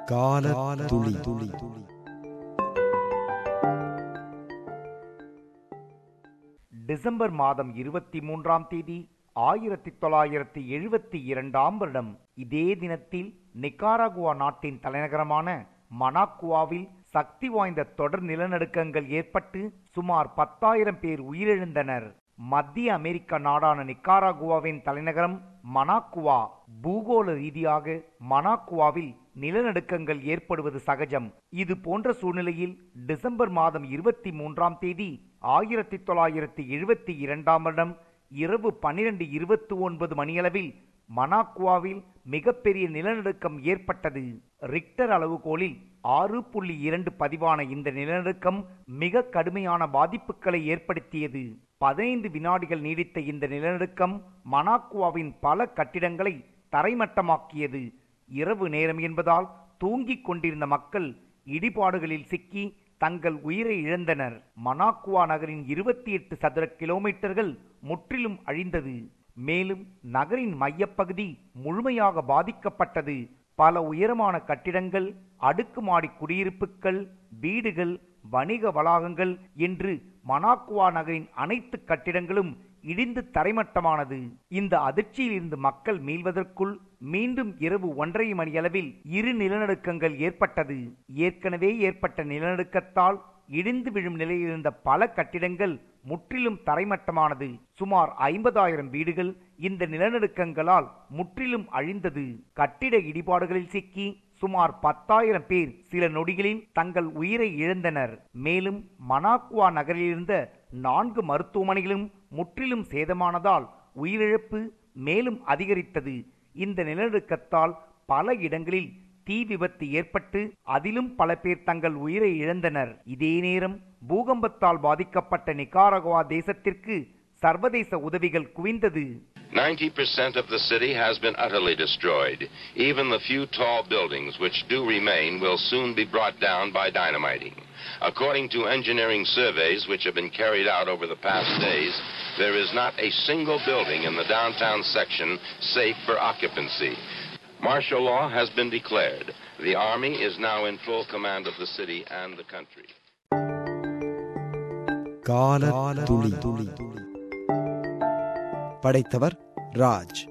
கால துளி துளி டிசம்பர் மாதம் இருபத்தி மூன்றாம் தேதி ஆயிரத்தி தொள்ளாயிரத்தி எழுபத்தி இரண்டாம் வருடம் இதே தினத்தில் நிக்காராகுவா நாட்டின் தலைநகரமான மனாக்குவாவில் சக்தி வாய்ந்த தொடர் நிலநடுக்கங்கள் ஏற்பட்டு சுமார் பத்தாயிரம் பேர் உயிரிழந்தனர் மத்திய அமெரிக்க நாடான நிக்காராகுவாவின் தலைநகரம் மனாக்குவா பூகோள ரீதியாக மனாக்குவாவில் நிலநடுக்கங்கள் ஏற்படுவது சகஜம் இது போன்ற சூழ்நிலையில் டிசம்பர் மாதம் இருபத்தி மூன்றாம் தேதி ஆயிரத்தி தொள்ளாயிரத்தி எழுபத்தி இரண்டாம் வருடம் இரவு பனிரெண்டு இருபத்தி ஒன்பது மணியளவில் மனாக்குவாவில் மிகப்பெரிய நிலநடுக்கம் ஏற்பட்டது ரிக்டர் அளவுகோலில் ஆறு புள்ளி இரண்டு பதிவான இந்த நிலநடுக்கம் மிக கடுமையான பாதிப்புகளை ஏற்படுத்தியது பதினைந்து வினாடிகள் நீடித்த இந்த நிலநடுக்கம் மனாக்குவாவின் பல கட்டிடங்களை தரைமட்டமாக்கியது இரவு நேரம் என்பதால் தூங்கிக் கொண்டிருந்த மக்கள் இடிபாடுகளில் சிக்கி தங்கள் உயிரை இழந்தனர் மனாக்குவா நகரின் இருபத்தி எட்டு சதுர கிலோமீட்டர்கள் முற்றிலும் அழிந்தது மேலும் நகரின் மையப்பகுதி முழுமையாக பாதிக்கப்பட்டது பல உயரமான கட்டிடங்கள் அடுக்குமாடி குடியிருப்புகள் வீடுகள் வணிக வளாகங்கள் என்று மனாக்குவா நகரின் அனைத்து கட்டிடங்களும் இடிந்து தரைமட்டமானது இந்த அதிர்ச்சியில் இருந்து மக்கள் மீள்வதற்குள் மீண்டும் இரவு ஒன்றரை மணியளவில் இரு நிலநடுக்கங்கள் ஏற்பட்டது ஏற்கனவே ஏற்பட்ட நிலநடுக்கத்தால் இடிந்து விழும் நிலையில் இருந்த பல கட்டிடங்கள் முற்றிலும் தரைமட்டமானது சுமார் ஐம்பதாயிரம் வீடுகள் இந்த நிலநடுக்கங்களால் முற்றிலும் அழிந்தது கட்டிட இடிபாடுகளில் சிக்கி சுமார் பத்தாயிரம் பேர் சில நொடிகளில் தங்கள் உயிரை இழந்தனர் மேலும் மனாக்குவா நகரில் இருந்த நான்கு மருத்துவமனைகளும் முற்றிலும் சேதமானதால் உயிரிழப்பு மேலும் அதிகரித்தது இந்த நிலநடுக்கத்தால் பல இடங்களில் தீ விபத்து ஏற்பட்டு அதிலும் பல பேர் தங்கள் உயிரை இழந்தனர் இதே நேரம் பூகம்பத்தால் பாதிக்கப்பட்ட நிகாரகுவா தேசத்திற்கு சர்வதேச உதவிகள் குவிந்தது 90% of the city has been utterly destroyed. Even the few tall buildings which do remain will soon be brought down by dynamiting. According to engineering surveys which have been carried out over the past days, there is not a single building in the downtown section safe for occupancy. Martial law has been declared. The Army is now in full command of the city and the country. கால துளி துளி படைத்தவர் ராஜ்